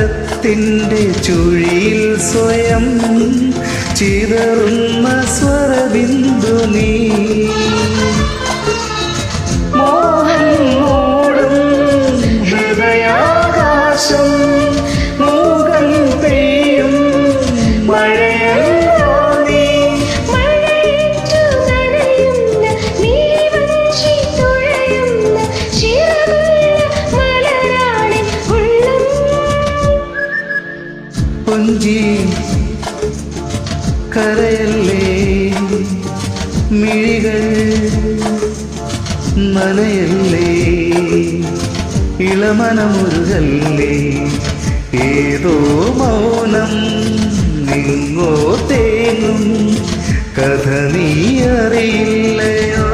രാഗത്തിൻ്റെ ചുഴിയിൽ സ്വയം ചിതറുന്ന സ്വരബിന്ദു നീ മോഹം മൂടും ഹൃദയാകാശം മൂകം പെയ്യും മഴയല്ലോ നീ മഴയേറ്റു നനയുന്ന നീവഞ്ചി തുഴയുന്ന ചിറകുള്ള മലരാണിൻ ഉള്ളം കൊഞ്ചി കരയല്ലേ മിഴികൾ നനയല്ലേ ഇളമനമുരുകല്ലേ ഏതോ മൗനം നിങ്ങോ തേങ്ങും കഥ നീ അറിയില്ലയോ